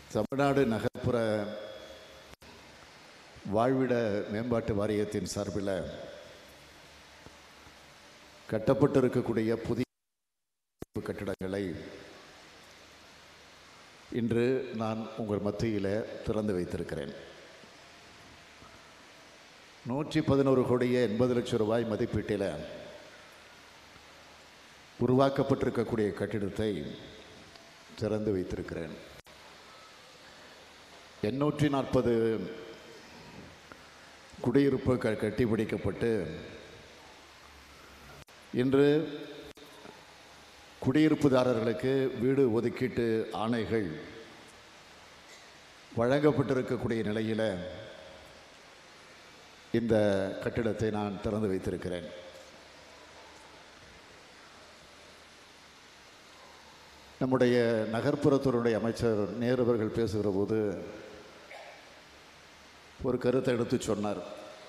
தமிழ்நாடு நகர்ப்புற வாழ்விட மேம்பாட்டு வாரியத்தின் சார்பில் கட்டப்பட்டு இருக்கக்கூடிய புதிய கட்டிடங்களை இன்று நான் உங்கள் மத்தியில் திறந்து வைத்திருக்கிறேன் நூற்றி பதினோரு கோடியே எண்பது லட்சம் ரூபாய் மதிப்பீட்டில் உருவாக்கப்பட்டிருக்கக்கூடிய கட்டிடத்தை திறந்து வைத்திருக்கிறேன் எண்ணூற்றி நாற்பது குடியிருப்பு க கட்டி பிடிக்கப்பட்டு இன்று குடியிருப்புதாரர்களுக்கு வீடு ஒதுக்கீட்டு ஆணைகள் வழங்கப்பட்டிருக்கக்கூடிய நிலையில் இந்த கட்டிடத்தை நான் திறந்து வைத்திருக்கிறேன் நம்முடைய நகர்ப்புறத்துறையுடைய அமைச்சர் நேரு அவர்கள் பேசுகிற போது ஒரு கருத்தை எடுத்து சொன்னார்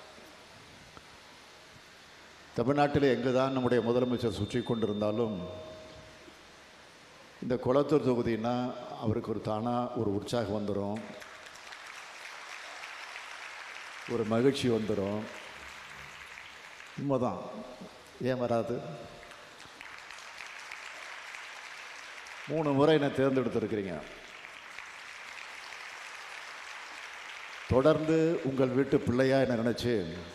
தமிழ்நாட்டில் எங்கு தான் நம்முடைய முதலமைச்சர் சுற்றி கொண்டிருந்தாலும் இந்த குளத்தூர் தொகுதினா அவருக்கு ஒரு தானாக ஒரு உற்சாகம் வந்துடும் ஒரு மகிழ்ச்சி வந்துடும் உண்மைதான் ஏன் வராது மூணு முறை என்னை தேர்ந்தெடுத்திருக்கிறீங்க தொடர்ந்து உங்கள் வீட்டு பிள்ளையா என்ன நினைச்சு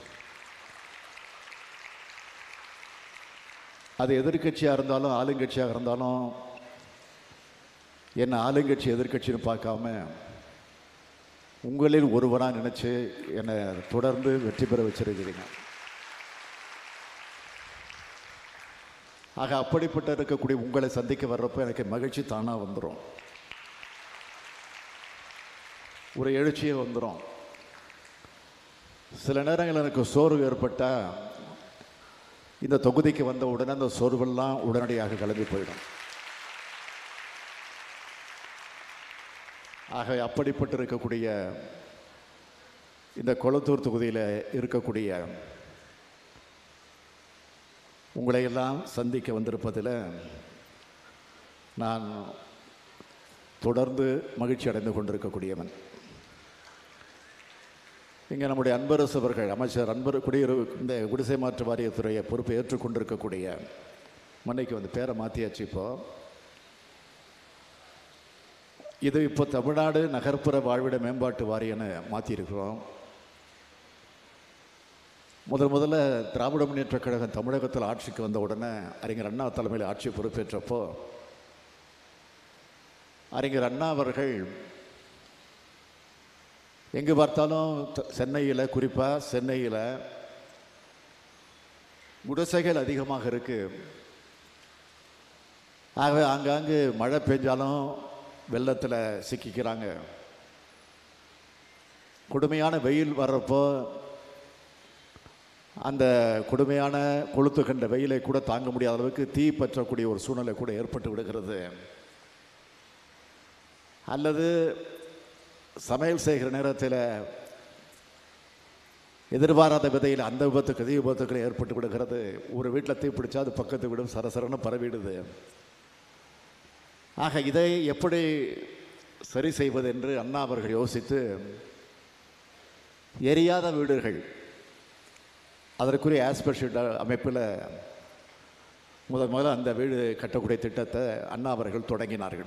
அது எதிர்க்கட்சியாக இருந்தாலும் ஆளுங்கட்சியாக இருந்தாலும் என்ன ஆளுங்கட்சி எதிர்க்கட்சின்னு பார்க்காம உங்களில் ஒருவனாக நினைச்சு என்னை தொடர்ந்து வெற்றி பெற வச்சிருக்கிறீங்க ஆக அப்படிப்பட்ட இருக்கக்கூடிய உங்களை சந்திக்க வர்றப்போ எனக்கு மகிழ்ச்சி தானாக வந்துடும் ஒரு எழுச்சியே வந்துடும் சில நேரங்கள் எனக்கு சோர்வு ஏற்பட்டால் இந்த தொகுதிக்கு வந்த உடனே அந்த சோர்வெல்லாம் உடனடியாக கிளம்பி போயிடும் ஆக அப்படிப்பட்டு இருக்கக்கூடிய இந்த கொளத்தூர் தொகுதியில் இருக்கக்கூடிய உங்களை எல்லாம் சந்திக்க வந்திருப்பதில் நான் தொடர்ந்து மகிழ்ச்சி அடைந்து கொண்டிருக்கக்கூடியவன் இங்கே நம்முடைய அன்பரசு அவர்கள் அமைச்சர் அன்பர் குடியுறவு இந்த குடிசை மாற்று வாரியத்துறையை பொறுப்பை ஏற்றுக்கொண்டிருக்கக்கூடிய மன்னைக்கு வந்து பேரை மாற்றியாச்சு இப்போ இது இப்போ தமிழ்நாடு நகர்ப்புற வாழ்விட மேம்பாட்டு வாரியன்னு மாற்றிருக்கிறோம் முதல் முதல்ல திராவிட முன்னேற்ற கழகம் தமிழகத்தில் ஆட்சிக்கு வந்த உடனே அறிஞர் அண்ணா தலைமையில் ஆட்சி பொறுப்பேற்றப்போ அறிஞர் அண்ணா அவர்கள் எங்கு பார்த்தாலும் த- சென்னையில் குறிப்பாக சென்னையில் குடிசைகள் அதிகமாக இருக்கு ஆகவே ஆங்காங்கு மழை பெஞ்சாலும் வெள்ளத்தில் சிக்கிக்கிறாங்க கொடுமையான வெயில் வர்றப்போ அந்த கொடுமையான கொளுத்து கண்ட வெயிலை கூட தாங்க முடியாத அளவுக்கு தீ பற்றக்கூடிய ஒரு சூழ்நிலை கூட ஏற்பட்டு விடுகிறது அல்லது சமையல் செய்கிற நேரத்தில் எதிர்பாராத விதையில் அந்த விபத்துக்கு தீ விபத்துக்கள் ஏற்பட்டு விடுகிறது ஒரு வீட்டில் தீ பிடிச்சா அது பக்கத்து வீடும் சரசரன்னு பரவிடுது ஆக இதை எப்படி சரி செய்வது என்று அண்ணா அவர்கள் யோசித்து எரியாத வீடுகள் அதற்குரிய ஆஸ்பெஷல் அமைப்பில் முதல் முதல்ல அந்த வீடு கட்டக்கூடிய திட்டத்தை அண்ணா அவர்கள் தொடங்கினார்கள்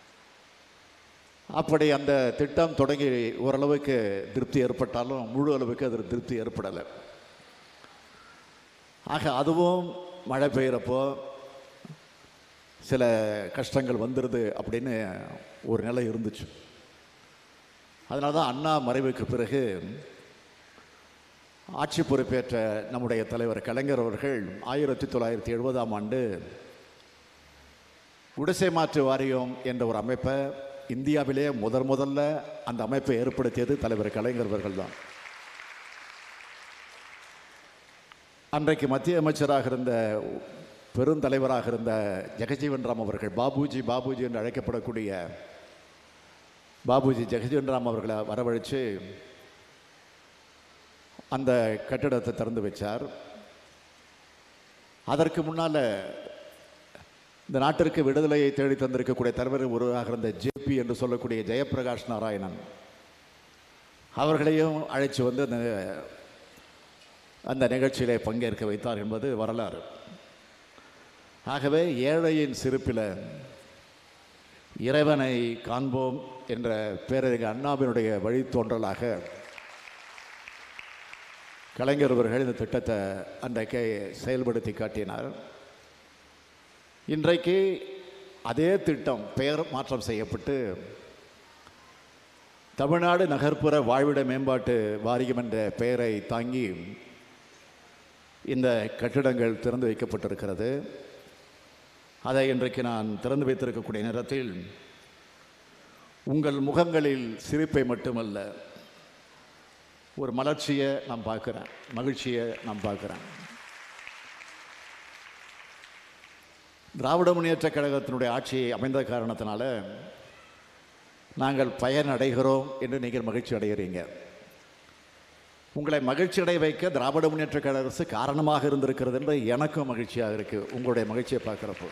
அப்படி அந்த திட்டம் தொடங்கி ஓரளவுக்கு திருப்தி ஏற்பட்டாலும் முழு அளவுக்கு அதில் திருப்தி ஏற்படலை ஆக அதுவும் மழை பெய்கிறப்போ சில கஷ்டங்கள் வந்துடுது அப்படின்னு ஒரு நிலை இருந்துச்சு அதனால தான் அண்ணா மறைவுக்கு பிறகு ஆட்சி பொறுப்பேற்ற நம்முடைய தலைவர் கலைஞர் அவர்கள் ஆயிரத்தி தொள்ளாயிரத்தி எழுபதாம் ஆண்டு குடிசை மாற்று வாரியம் என்ற ஒரு அமைப்பை இந்தியாவிலே முதல் முதல்ல அந்த அமைப்பை ஏற்படுத்தியது தலைவர் கலைஞர் அவர்கள் தான் அன்றைக்கு மத்திய அமைச்சராக இருந்த பெருந்தலைவராக இருந்த ஜெகஜீவன் ராம் அவர்கள் பாபுஜி பாபுஜி என்று அழைக்கப்படக்கூடிய பாபுஜி ஜெகஜீவன் ராம் அவர்களை வரவழைச்சு அந்த கட்டிடத்தை திறந்து வச்சார் அதற்கு முன்னால் இந்த நாட்டிற்கு விடுதலையை தேடி தந்திருக்கக்கூடிய தலைவர் ஒருவராக இருந்த ஜேபி என்று சொல்லக்கூடிய ஜெயப்பிரகாஷ் நாராயணன் அவர்களையும் அழைச்சு வந்து அந்த அந்த நிகழ்ச்சியிலே பங்கேற்க வைத்தார் என்பது வரலாறு ஆகவே ஏழையின் சிரிப்பில் இறைவனை காண்போம் என்ற பேரறிஞர் அண்ணாவினுடைய வழித்தோன்றலாக கலைஞர் அவர்கள் இந்த திட்டத்தை அன்றைக்கே செயல்படுத்தி காட்டினார் இன்றைக்கு அதே திட்டம் பெயர் மாற்றம் செய்யப்பட்டு தமிழ்நாடு நகர்ப்புற வாழ்விட மேம்பாட்டு வாரியம் என்ற பெயரை தாங்கி இந்த கட்டிடங்கள் திறந்து வைக்கப்பட்டிருக்கிறது அதை இன்றைக்கு நான் திறந்து வைத்திருக்கக்கூடிய நேரத்தில் உங்கள் முகங்களில் சிரிப்பை மட்டுமல்ல ஒரு மலர்ச்சியை நான் பார்க்குறேன் மகிழ்ச்சியை நான் பார்க்குறேன் திராவிட முன்னேற்ற கழகத்தினுடைய ஆட்சி அமைந்த காரணத்தினால நாங்கள் பயன் அடைகிறோம் என்று நீங்கள் மகிழ்ச்சி அடைகிறீங்க உங்களை மகிழ்ச்சி அடைய வைக்க திராவிட முன்னேற்ற கழக அரசு காரணமாக இருந்திருக்கிறது என்று எனக்கும் மகிழ்ச்சியாக இருக்கு உங்களுடைய மகிழ்ச்சியை பார்க்குறப்போ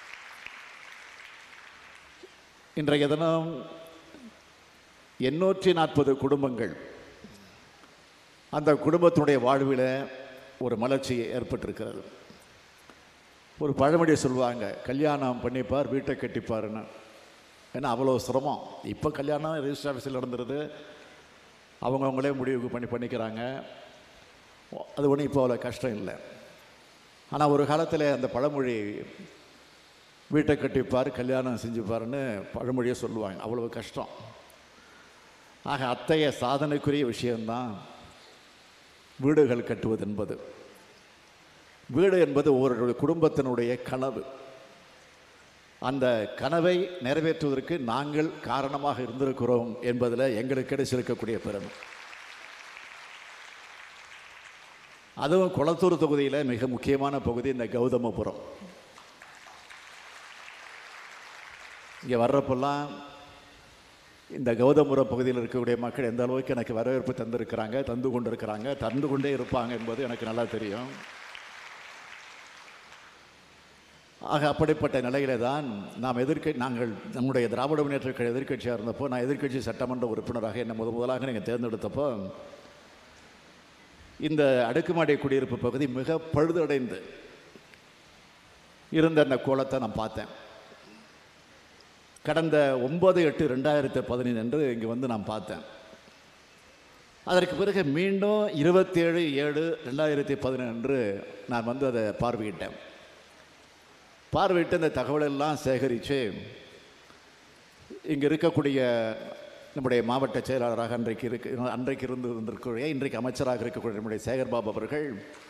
இன்றைய தினம் எண்ணூற்றி நாற்பது குடும்பங்கள் அந்த குடும்பத்தினுடைய வாழ்வில் ஒரு மலர்ச்சி ஏற்பட்டிருக்கிறது ஒரு பழமொழி சொல்லுவாங்க கல்யாணம் பண்ணிப்பார் வீட்டை கட்டிப்பாருன்னு ஏன்னா அவ்வளோ சிரமம் இப்போ கல்யாணம் ரெஜிஸ்டர் ஆஃபீஸில் நடந்துருது அவங்கவுங்களே முடிவு பண்ணி பண்ணிக்கிறாங்க அது ஒன்றும் இப்போ அவ்வளோ கஷ்டம் இல்லை ஆனால் ஒரு காலத்தில் அந்த பழமொழி வீட்டை கட்டிப்பார் கல்யாணம் செஞ்சுப்பாருன்னு பழமொழியை சொல்லுவாங்க அவ்வளோ கஷ்டம் ஆக அத்தகைய சாதனைக்குரிய விஷயம்தான் வீடுகள் கட்டுவது என்பது வீடு என்பது ஒரு குடும்பத்தினுடைய கனவு அந்த கனவை நிறைவேற்றுவதற்கு நாங்கள் காரணமாக இருந்திருக்கிறோம் என்பதில் எங்களுக்கு கிடைச்சிருக்கக்கூடிய பெருமை அதுவும் குளத்தூர் தொகுதியில் மிக முக்கியமான பகுதி இந்த கௌதமபுரம் இங்கே வர்றப்பெல்லாம் இந்த கௌதமபுரம் பகுதியில் இருக்கக்கூடிய மக்கள் எந்த அளவுக்கு எனக்கு வரவேற்பு தந்திருக்கிறாங்க தந்து கொண்டிருக்கிறாங்க தந்து கொண்டே இருப்பாங்க என்பது எனக்கு நல்லா தெரியும் ஆக அப்படிப்பட்ட நிலையில தான் நாம் எதிர்க்க நாங்கள் நம்முடைய திராவிட முன்னேற்ற கழக எதிர்க்கட்சியாக இருந்தப்போ நான் எதிர்க்கட்சி சட்டமன்ற உறுப்பினராக என்னை முத முதலாக நீங்கள் தேர்ந்தெடுத்தப்போ இந்த அடுக்குமாடி குடியிருப்பு பகுதி மிக பழுதடைந்து இருந்த அந்த கோலத்தை நான் பார்த்தேன் கடந்த ஒன்பது எட்டு ரெண்டாயிரத்தி பதினைந்து அன்று இங்கே வந்து நான் பார்த்தேன் அதற்கு பிறகு மீண்டும் இருபத்தேழு ஏழு ரெண்டாயிரத்தி பதினொன்று நான் வந்து அதை பார்வையிட்டேன் பார்வையிட்டு இந்த தகவலெல்லாம் சேகரித்து இங்கே இருக்கக்கூடிய நம்முடைய மாவட்ட செயலாளராக அன்றைக்கு இருக்கு அன்றைக்கு இருந்து இருந்திருக்கக்கூடிய இன்றைக்கு அமைச்சராக இருக்கக்கூடிய நம்முடைய சேகர்பாபு அவர்கள்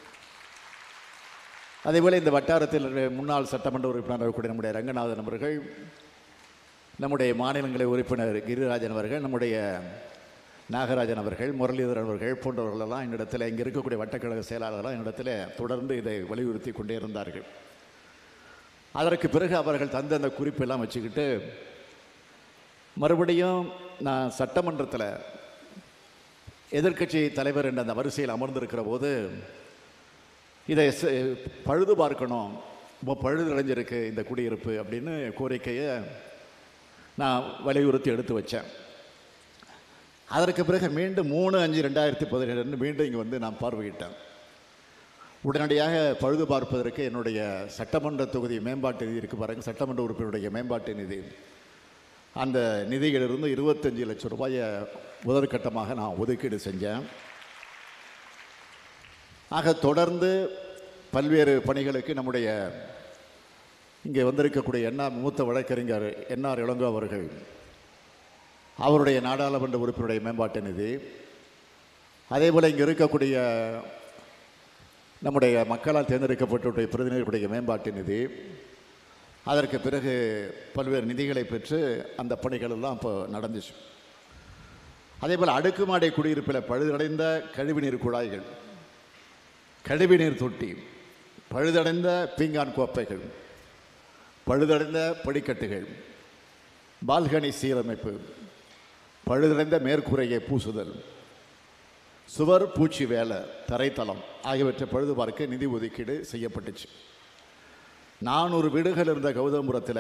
அதேபோல் இந்த வட்டாரத்தில் முன்னாள் சட்டமன்ற உறுப்பினர் இருக்கக்கூடிய நம்முடைய ரங்கநாதன் அவர்கள் நம்முடைய மாநிலங்களவை உறுப்பினர் கிரிராஜன் அவர்கள் நம்முடைய நாகராஜன் அவர்கள் முரளிதரன் அவர்கள் போன்றவர்களெல்லாம் என்னிடத்தில் இங்கே இருக்கக்கூடிய வட்டக்கழக செயலாளர்கள்லாம் என்னிடத்தில் தொடர்ந்து இதை வலியுறுத்தி கொண்டே இருந்தார்கள் அதற்கு பிறகு அவர்கள் தந்த அந்த குறிப்பெல்லாம் வச்சுக்கிட்டு மறுபடியும் நான் சட்டமன்றத்தில் எதிர்க்கட்சி தலைவர் என்ற அந்த வரிசையில் அமர்ந்திருக்கிற போது இதை ச- பழுது பார்க்கணும் ரொம்ப பழுது அடைஞ்சிருக்கு இந்த குடியிருப்பு அப்படின்னு கோரிக்கையை நான் வலியுறுத்தி எடுத்து வச்சேன் அதற்கு பிறகு மீண்டும் மூணு அஞ்சு ரெண்டாயிரத்தி பதினேழு மீண்டும் இங்கே வந்து நான் பார்வையிட்டேன் உடனடியாக பழுது பார்ப்பதற்கு என்னுடைய சட்டமன்ற தொகுதி மேம்பாட்டு நிதி இருக்கு பாருங்க சட்டமன்ற உறுப்பினருடைய மேம்பாட்டு நிதி அந்த நிதியிலிருந்து இருபத்தஞ்சு லட்சம் ரூபாயை முதற்கட்டமாக நான் ஒதுக்கீடு செஞ்சேன் ஆக தொடர்ந்து பல்வேறு பணிகளுக்கு நம்முடைய இங்கே வந்திருக்கக்கூடிய என்ஆர் மூத்த வழக்கறிஞர் என்ஆர் இளங்கோ அவர்கள் அவருடைய நாடாளுமன்ற உறுப்பினருடைய மேம்பாட்டு நிதி அதேபோல் இங்கே இருக்கக்கூடிய நம்முடைய மக்களால் தேர்ந்தெடுக்கப்பட்டுடைய பிரதிநிதிகளுடைய மேம்பாட்டு நிதி அதற்கு பிறகு பல்வேறு நிதிகளை பெற்று அந்த பணிகள் எல்லாம் இப்போ நடந்துச்சு அதேபோல் அடுக்குமாடி குடியிருப்பில் பழுதடைந்த கழிவுநீர் குழாய்கள் கழிவுநீர் தொட்டி பழுதடைந்த பீங்கான் கோப்பைகள் பழுதடைந்த படிக்கட்டுகள் பால்கனி சீரமைப்பு பழுதடைந்த மேற்கூரையை பூசுதல் சுவர் பூச்சி வேலை தரைத்தளம் ஆகியவற்றை பழுது பார்க்க நிதி ஒதுக்கீடு செய்யப்பட்டுச்சு நானூறு வீடுகள் இருந்த கௌதமபுரத்தில்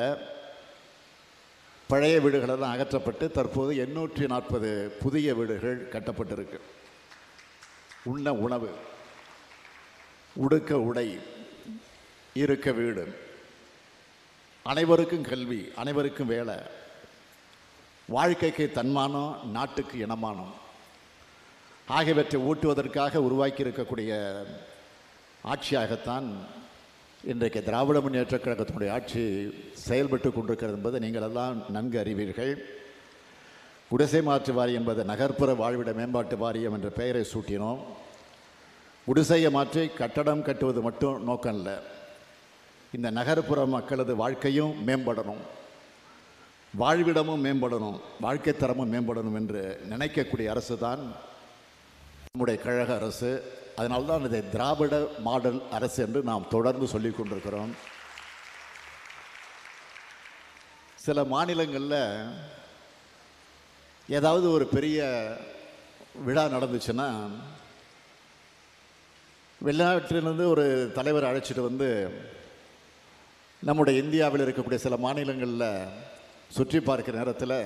பழைய வீடுகளெல்லாம் அகற்றப்பட்டு தற்போது எண்ணூற்றி நாற்பது புதிய வீடுகள் கட்டப்பட்டிருக்கு உண்ண உணவு உடுக்க உடை இருக்க வீடு அனைவருக்கும் கல்வி அனைவருக்கும் வேலை வாழ்க்கைக்கு தன்மானம் நாட்டுக்கு இனமானம் ஆகியவற்றை ஊட்டுவதற்காக உருவாக்கி இருக்கக்கூடிய ஆட்சியாகத்தான் இன்றைக்கு திராவிட முன்னேற்றக் கழகத்தினுடைய ஆட்சி செயல்பட்டு கொண்டிருக்கிறது என்பதை நீங்கள் எல்லாம் நன்கு அறிவீர்கள் குடிசை மாற்று வாரியம் என்பது நகர்ப்புற வாழ்விட மேம்பாட்டு வாரியம் என்ற பெயரை சூட்டினோம் குடிசையை மாற்றி கட்டடம் கட்டுவது மட்டும் நோக்கம் இல்லை இந்த நகர்ப்புற மக்களது வாழ்க்கையும் மேம்படணும் வாழ்விடமும் மேம்படணும் வாழ்க்கை தரமும் மேம்படணும் என்று நினைக்கக்கூடிய அரசு தான் நம்முடைய கழக அரசு அதனால்தான் இதை திராவிட மாடல் அரசு என்று நாம் தொடர்ந்து சொல்லிக் கொண்டிருக்கிறோம் சில மாநிலங்களில் ஏதாவது ஒரு பெரிய விழா நடந்துச்சுன்னா வெளிநாட்டிலிருந்து ஒரு தலைவர் அழைச்சிட்டு வந்து நம்முடைய இந்தியாவில் இருக்கக்கூடிய சில மாநிலங்களில் சுற்றி பார்க்கிற நேரத்தில்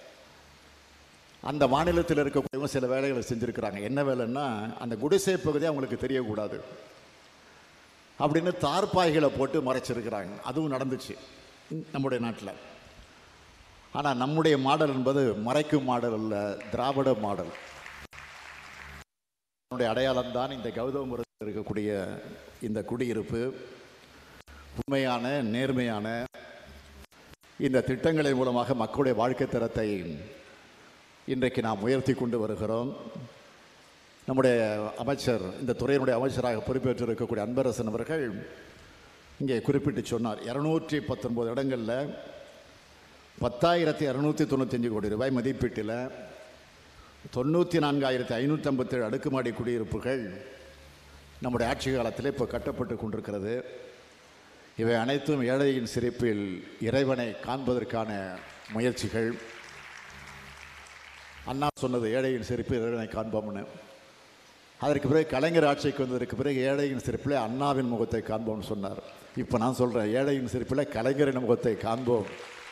அந்த மாநிலத்தில் இருக்கக்கூடியவங்க சில வேலைகளை செஞ்சுருக்கிறாங்க என்ன வேலைன்னா அந்த குடிசை பகுதி அவங்களுக்கு தெரியக்கூடாது அப்படின்னு தார்பாய்களை போட்டு மறைச்சிருக்கிறாங்க அதுவும் நடந்துச்சு ம், நம்முடைய நாட்டில் ஆனால் நம்முடைய மாடல் என்பது மறைக்கும் மாடல் அல்ல திராவிட மாடல் நம்முடைய அடையாளம் தான் இந்த கௌதமபுரத்தில் இருக்கக்கூடிய இந்த குடியிருப்பு உண்மையான நேர்மையான இந்த திட்டங்களின் மூலமாக மக்களுடைய வாழ்க்கை தரத்தை இன்றைக்கு நாம் உயர்த்தி கொண்டு வருகிறோம் நம்முடைய அமைச்சர் இந்த துறையினுடைய அமைச்சராக பொறுப்பேற்று இருக்கக்கூடிய அன்பரசன் அவர்கள் இங்கே குறிப்பிட்டு சொன்னார் இரநூற்றி பத்தொன்பது இடங்களில் பத்தாயிரத்தி இரநூத்தி தொண்ணூத்தஞ்சு கோடி ரூபாய் மதிப்பீட்டில் தொண்ணூற்றி நான்காயிரத்தி ஐநூற்றி ஐம்பத்தேழு அடுக்குமாடி குடியிருப்புகள் நம்முடைய ஆட்சி காலத்தில் இப்போ கட்டப்பட்டு கொண்டிருக்கிறது இவை அனைத்தும் ஏழையின் சிரிப்பில் இறைவனை காண்பதற்கான முயற்சிகள் அண்ணா சொன்னது ஏழையின் சிரிப்பு இறைவனை காண்போம்னு அதற்கு பிறகு கலைஞர் ஆட்சிக்கு வந்ததற்கு பிறகு ஏழையின் சிரிப்பில் அண்ணாவின் முகத்தை காண்போம்னு சொன்னார் இப்போ நான் சொல்கிறேன் ஏழையின் சிரிப்பில் கலைஞரின் முகத்தை காண்போம்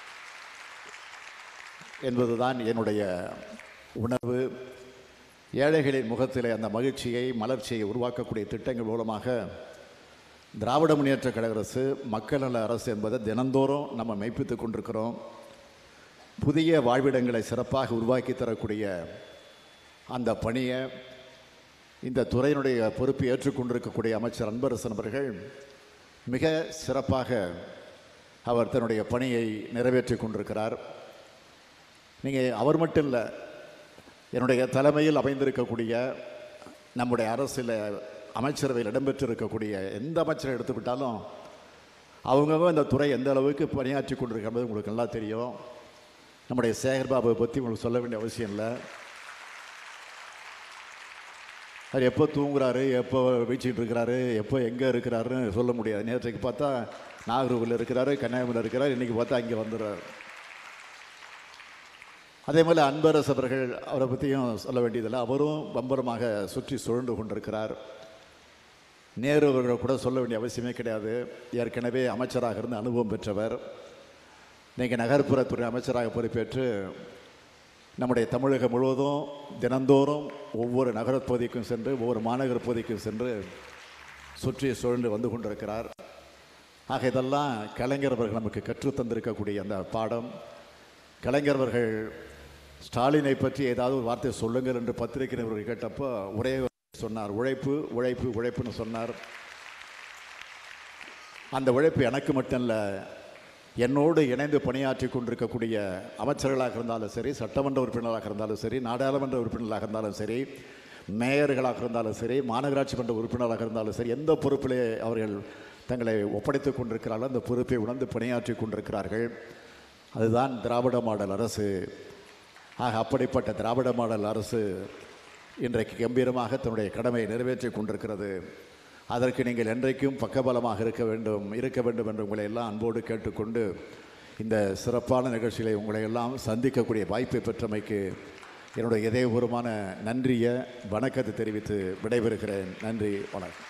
என்பதுதான் என்னுடைய உணர்வு ஏழைகளின் முகத்திலே அந்த மகிழ்ச்சியை மலர்ச்சியை உருவாக்கக்கூடிய திட்டங்கள் மூலமாக திராவிட முன்னேற்ற கழக அரசு மக்கள் நல அரசு என்பதை தினந்தோறும் நம்ம மெய்ப்பித்துக் கொண்டிருக்கிறோம் புதிய வாழ்விடங்களை சிறப்பாக உருவாக்கி தரக்கூடிய அந்த பணியை இந்த துறையினுடைய பொறுப்பை ஏற்றுக்கொண்டிருக்கக்கூடிய அமைச்சர் அன்பரசன் அவர்கள் மிக சிறப்பாக அவர் தன்னுடைய பணியை நிறைவேற்றி கொண்டிருக்கிறார் நீங்கள் அவர் மட்டும் இல்லை என்னுடைய தலைமையில் அமைந்திருக்கக்கூடிய நம்முடைய அரசில் அமைச்சரவையில் இடம்பெற்றிருக்கக்கூடிய எந்த அமைச்சரை எடுத்துக்கிட்டாலும் அவங்கவுங்க இந்த துறை எந்த அளவுக்கு பணியாற்றி கொண்டிருக்கிறது உங்களுக்கு நல்லா தெரியும் நம்முடைய சேகர் பாபுவை பற்றி உங்களுக்கு சொல்ல வேண்டிய அவசியம் இல்லை அவர் எப்போ தூங்குறாரு எப்போ வீச்சிட்டு இருக்கிறாரு எப்போ எங்கே இருக்கிறாருன்னு சொல்ல முடியாது நேற்றைக்கு பார்த்தா நாகர்கோவில் இருக்கிறாரு கன்னியாகுமரியில் இருக்கிறார் இன்றைக்கி பார்த்தா இங்கே வந்துடுறாரு அதே மாதிரி அன்பரசு அவர்கள் அவரை பற்றியும் சொல்ல வேண்டியதில்லை அவரும் பம்பரமாக சுற்றி சுழண்டு கொண்டிருக்கிறார் நேரு அவர்கள் கூட சொல்ல வேண்டிய அவசியமே கிடையாது ஏற்கனவே அமைச்சராக இருந்து அனுபவம் பெற்றவர் நீங்கள் நகர்ப்புறத்துறை அமைச்சராக பொறுப்பேற்று நம்முடைய தமிழகம் முழுவதும் தினந்தோறும் ஒவ்வொரு நகரப் பகுதிக்கும் சென்று ஒவ்வொரு மாநகர பகுதிக்கும் சென்று சுற்றி சுழண்டு வந்து கொண்டிருக்கிறார் ஆக இதெல்லாம் கலைஞர் அவர்கள் நமக்கு கற்றுத் தந்திருக்கக்கூடிய அந்த பாடம் கலைஞர் அவர்கள் ஸ்டாலினை பற்றி ஏதாவது ஒரு வார்த்தை சொல்லுங்கள் என்று பத்திரிகை நிருபர்கள் கேட்டப்போ ஒரே சொன்னார் உழைப்பு உழைப்பு உழைப்புன்னு சொன்னார் அந்த உழைப்பு எனக்கு மட்டும் இல்லை என்னோடு இணைந்து பணியாற்றி கொண்டிருக்கக்கூடிய அமைச்சர்களாக இருந்தாலும் சரி சட்டமன்ற உறுப்பினராக இருந்தாலும் சரி நாடாளுமன்ற உறுப்பினராக இருந்தாலும் சரி மேயர்களாக இருந்தாலும் சரி மாநகராட்சி மன்ற உறுப்பினராக இருந்தாலும் சரி எந்த பொறுப்பிலே அவர்கள் தங்களை ஒப்படைத்துக் கொண்டிருக்கிறார்களோ அந்த பொறுப்பை உணர்ந்து பணியாற்றி கொண்டிருக்கிறார்கள் அதுதான் திராவிட மாடல் அரசு ஆக அப்படிப்பட்ட திராவிட மாடல் அரசு இன்றைக்கு கம்பீரமாக தன்னுடைய கடமையை நிறைவேற்றி கொண்டிருக்கிறது அதற்கு நீங்கள் என்றைக்கும் பக்கபலமாக இருக்க வேண்டும் இருக்க வேண்டும் என்று உங்களை எல்லாம் அன்போடு கேட்டுக்கொண்டு இந்த சிறப்பான நிகழ்ச்சிகளை உங்களை எல்லாம் சந்திக்கக்கூடிய வாய்ப்பை பெற்றமைக்கு என்னுடைய இதயபூர்வமான நன்றியை வணக்கத்தை தெரிவித்து விடைபெறுகிறேன் நன்றி வணக்கம்